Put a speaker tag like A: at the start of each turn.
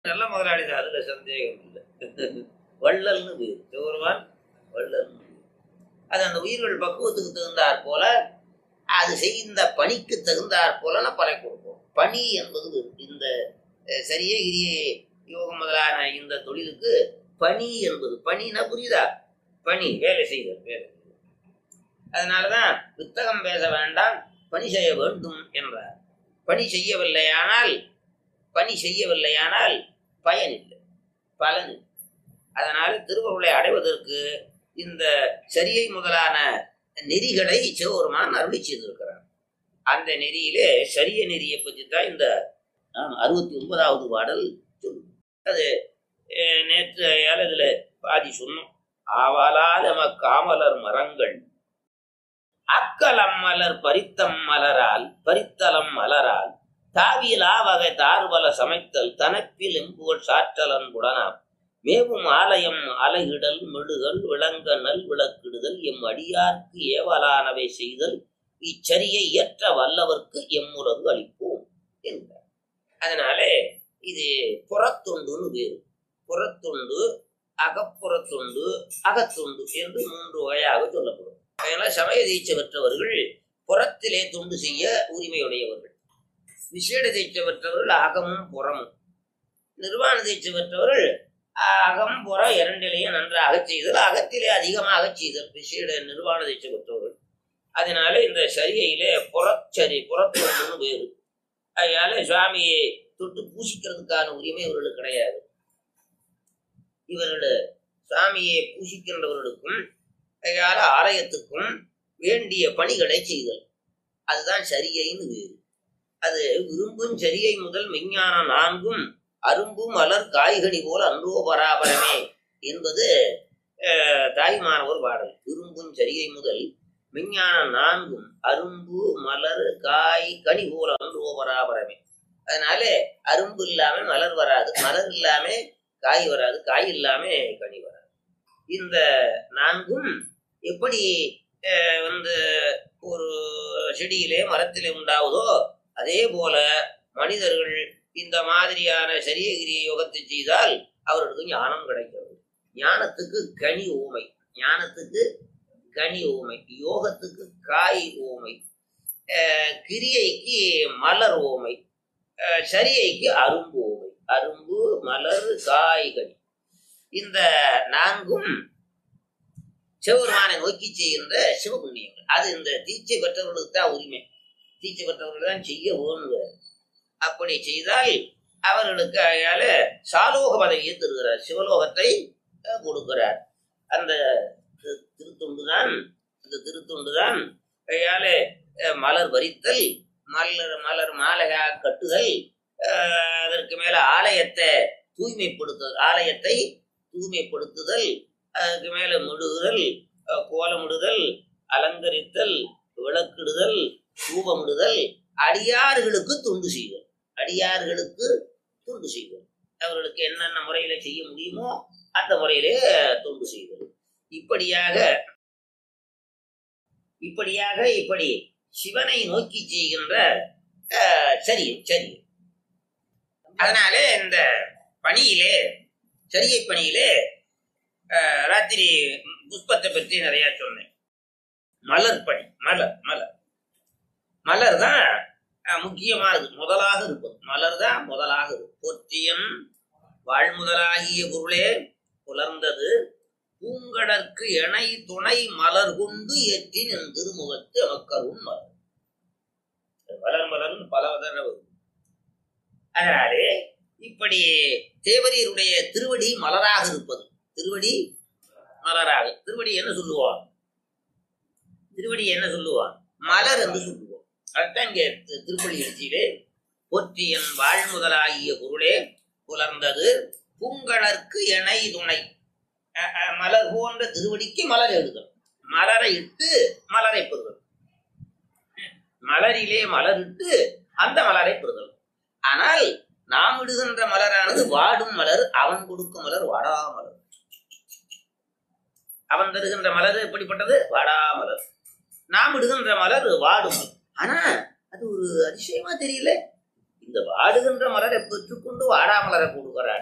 A: நல்ல முதலாளி தான் அதுல சந்தேகம் இல்லை வள்ளல்னு பேர் சிவருமான் வள்ளல்னு பேர். அது அந்த உயிர்கள் பக்குவத்துக்கு தகுந்தாற் போல அது செய்த பணிக்கு தகுந்தாற் போல நான் பலன் கொடுப்போம் பணி என்பது வேறு. இந்த அஹ், சரியே கிரியே யோகம் முதலான இந்த தொழிலுக்கு பணி என்பது பணினா புரியுதா பணி வேலை செய்தல் வேலை செய்தல். அதனாலதான் புத்தகம் பேச வேண்டாம் பணி செய்ய வேண்டும் என்றார் பணி செய்யவில்லையானால் பணி செய்யவில்லையானால் பயன் இல்லை பலன் இல்லை. அதனால திருவருளை அடைவதற்கு இந்த சரியை முதலான நெறிகளை சிவபெருமான் அருளி செய்திருக்கிறார் அந்த நெறியிலே சரிய நெறியை பற்றி தான் இந்த ஆம், அறுபத்தி ஒன்பதாவது பாடல் சொல்லுது அது அஹ், நேற்று இதுல பாதி சொன்னோம் ஆவலால் காமலர் மரங்கள் அக்கலம் மலர் பரித்தம் மலரால் பரித்தலம் மலரால் தாவியலா வகை தார்வல சமைத்தல் தனப்பில் எம்புகள் சாற்றலன் புலனாம் மேவும் ஆலயம் அலகிடல் மெழுகல் விளங்க நல் விளக்கிடுதல் எம் அடியார்க்கு ஏவலானவை செய்தல் இச்சரியை இயற்ற வல்லவர்க்கு எம்முலகு அளிப்போம் என்றார் அதனாலே இது புறத்தொண்டுன்னு வேறு புறத்தொண்டு அகப்புறத்தொண்டு அகத்தொண்டு என்று மூன்று வகையாக சொல்லப்படும் அதனால சமய தீட்சை பெற்றவர்கள் புறத்திலே தொண்டு செய்ய உரிமையுடையவர்கள் விசேட தீட்சை பெற்றவர்கள் அகமும் புறமும் நிர்வாண தீட்சை பெற்றவர்கள் அகம் புறம் இரண்டிலேயும் நன்றாக செய்தல் அகத்திலே அதிகமாக செய்தல் விசேட நிர்வாண தீட்சை பெற்றவர்கள் அதனால இந்த சரியிலே புறச்சரி புறத்தொண்டுன்னு வேறு அதனால சுவாமியை தொட்டு பூசிக்கிறதுக்கான உரிமை இவர்களுக்கு கிடையாது இவர்கள் சுவாமியை பூசிக்கின்றவர்களுக்கும் அதனால ஆலயத்துக்கும் வேண்டிய பணிகளை செய்தல் அதுதான் சரியைன்னு வேறு அது விரும்பும் சரியை முதல் மெஞ்ஞான நான்கும் அரும்பும் மலர் காய்கனி போல் அன்றோ பராபரமே என்பது அஹ், தாய்மானவர் பாடல் விரும்பும் சரியை முதல் விஞ்ஞான நான்கும் அரும்பு மலர் காய் கனி போல அன்றோ பராபரமே அதனால அரும்பு இல்லாம மலர் வராது மலர் இல்லாம காய் வராது காய் இல்லாம கனி வராது இந்த நான்கும் எப்படி அஹ், வந்து ஒரு செடியிலே மரத்திலே உண்டாவதோ அதே போல மனிதர்கள் இந்த மாதிரியான சரியகிரிய யோகத்தை செய்தால் அவர்களுக்கு ஞானம் கிடைக்கிறது ஞானத்துக்கு கனி ஊமை ஞானத்துக்கு கனி ஊமை யோகத்துக்கு காய் ஊமை அஹ் கிரியைக்கு மலர் ஓமை அஹ் சரியைக்கு அரும்பு ஓமை அரும்பு மலர் காய் கனி இந்த நான்கும் சிவபெருமானை நோக்கி செய்கின்ற சிவபுண்ணியங்கள் அது இந்த தீட்சை பெற்றவர்களுக்கு தான் உரிமை தீட்சை பெற்றவர்கள் தான் செய்ய வேணுங்கிறார் அப்படி செய்தால் அவர்களுக்கு அயால சாலோக பதவியை தருகிறார் சிவலோகத்தை அஹ், கொடுக்கிறார் அந்த தி- திருத்துண்டு தான் அந்த திருத்துண்டு தான் அயால அஹ், மலர் வரித்தல் மலர் மலர் மாலையா கட்டுதல் அஹ், அதற்கு மேல ஆலயத்தை தூய்மைப்படுத்துதல் ஆலயத்தை தூய்மைப்படுத்துதல் அதுக்கு மேல முடுகுதல் அஹ், கோலமிடுதல் அலங்கரித்தல் விளக்கிடுதல் தூபமிடுதல் அடியார்களுக்கு தொண்டு செய்தல் அடியார்களுக்கு தொண்டு செய்தல் அவர்களுக்கு என்னென்ன முறையில செய்ய முடியுமோ அந்த முறையிலே தொண்டு செய்தல் இப்படியாக இப்படியாக இப்படி சிவனை நோக்கி செய்கின்ற அஹ், சரி சரி அதனாலே இந்த பணியிலே சரியை பணியிலே அஹ், ராத்திரி புஷ்பத்தை பற்றி நிறைய சொன்னேன் மலர் பணி மலர் மலர் மலர் தான் அஹ், முக்கியமானது முதலாக இருப்பது மலர் தான் முதலாக இருக்கும் பொற்றியன் வாழ்முதலாகிய பொருளே புலர்ந்தது பூங்கடற்கு இணை துணை மலர் கொண்டு ஏற்றின் என் திருமுகத்து மக்களும் மலர் மலர் மலர்னு பல தடவை வரும். அதனாலே இப்படி தேவரீருடைய திருவடி மலராக இருப்பது திருவடி மலராக திருவடி என்ன சொல்லுவான் திருவடி என்ன சொல்லுவான் மலர் என்று சொல்லுவோம் அதுதான் இங்கே தி- திருப்பள்ளி எழுச்சியிலே போற்றியன் வாழ்முதலாகிய பொருளே புலர்ந்தது பூங்கழற்கு இணை துணை அஹ் அஹ் மலர் போன்ற திருவடிக்கு மலர் எழுதல் மலரை இட்டு மலரை பெறுதல் மலரிலே மலரிட்டு அந்த மலரை பெறுதல் ஆனால் நாம் இடுகின்ற மலரானது வாடும் மலர் அவன் கொடுக்கும் மலர் வாடா மலர் அவன் தருகின்ற மலர் எப்படிப்பட்டது வாடா மலர் நாம் இடுகின்ற மலர் வாடும் மலர் ஆனா அது ஒரு அதிசயமா தெரியல இந்த வாடுகின்ற மலரை பெற்றுக்கொண்டு வாடாமலரை கொடுக்கிறான்